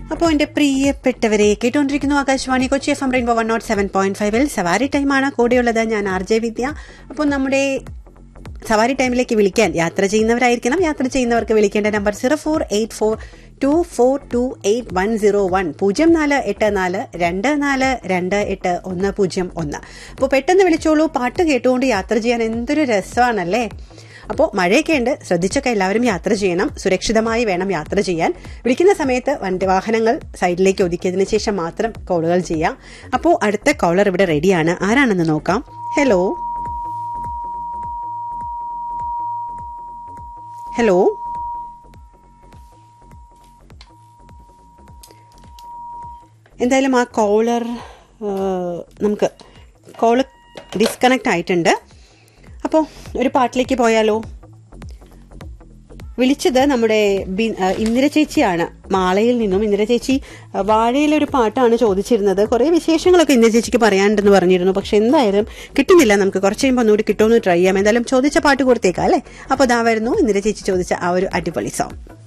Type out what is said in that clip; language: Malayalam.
അപ്പോൾ എൻ്റെ പ്രിയപ്പെട്ടവരെ കേട്ടുകൊണ്ടിരിക്കുന്നു Akashvani Kochi F M rainbow one nought seven point ഫൈവിൽ സവാരി ടൈമാണ് കൂടെയുള്ളത് ഞാൻ ആർ ജെ വിദ്യ അപ്പോൾ നമ്മുടെ സവാരി ടൈമിലേക്ക് വിളിക്കാൻ യാത്ര ചെയ്യുന്നവരായിരിക്കണം യാത്ര ചെയ്യുന്നവർക്ക് വിളിക്കേണ്ട number zero four eight four two four two eight one zero one പൂജ്യം നാല് എട്ട് നാല് രണ്ട് നാല് രണ്ട് എട്ട് ഒന്ന് പൂജ്യം ഒന്ന് അപ്പോൾ പെട്ടെന്ന് വിളിച്ചോളൂ പാട്ട് കേട്ടുകൊണ്ട് യാത്ര ചെയ്യാൻ എന്തൊരു രസമാണല്ലേ അപ്പോൾ മഴയൊക്കെ ഉണ്ട് ശ്രദ്ധിച്ചൊക്കെ എല്ലാവരും യാത്ര ചെയ്യണം സുരക്ഷിതമായി വേണം യാത്ര ചെയ്യാൻ വിളിക്കുന്ന സമയത്ത് വണ്ടി വാഹനങ്ങൾ സൈഡിലേക്ക് ഒതുക്കിയതിനു ശേഷം മാത്രം കോളുകൾ ചെയ്യാം അപ്പോൾ അടുത്ത കോളർ ഇവിടെ റെഡിയാണ് ആരാണെന്ന് നോക്കാം ഹലോ ഹലോ എന്തായാലും ആ കോളർ നമുക്ക് കോള് ഡിസ്കണക്റ്റ് ആയിട്ടുണ്ട് അപ്പോൾ ഒരു പാട്ടിലേക്ക് പോയാലോ വിളിച്ചത് നമ്മുടെ ബി- ആ, ഇന്ദിര ചേച്ചിയാണ് മാളയിൽ നിന്നും ഇന്ദിര ചേച്ചി ആ, വാഴയിലെ ഒരു പാട്ടാണ് ചോദിച്ചിരുന്നത് കുറേ വിശേഷങ്ങളൊക്കെ ഇന്ദിര ചേച്ചിക്ക് പറയാനുണ്ടെന്ന് പറഞ്ഞിരുന്നു പക്ഷെ എന്തായാലും കിട്ടുന്നില്ല നമുക്ക് കുറച്ച് കഴിയുമ്പോൾ ഒന്നുകൂടി കിട്ടുമെന്ന് ട്രൈ ചെയ്യാം എന്തായാലും ചോദിച്ച പാട്ട് കൊടുത്തേക്കാം അല്ലേ അപ്പോൾ അതാ വരുന്നു ഇന്ദിര ചേച്ചി ചോദിച്ച ആ ഒരു അടിപൊളി സോങ്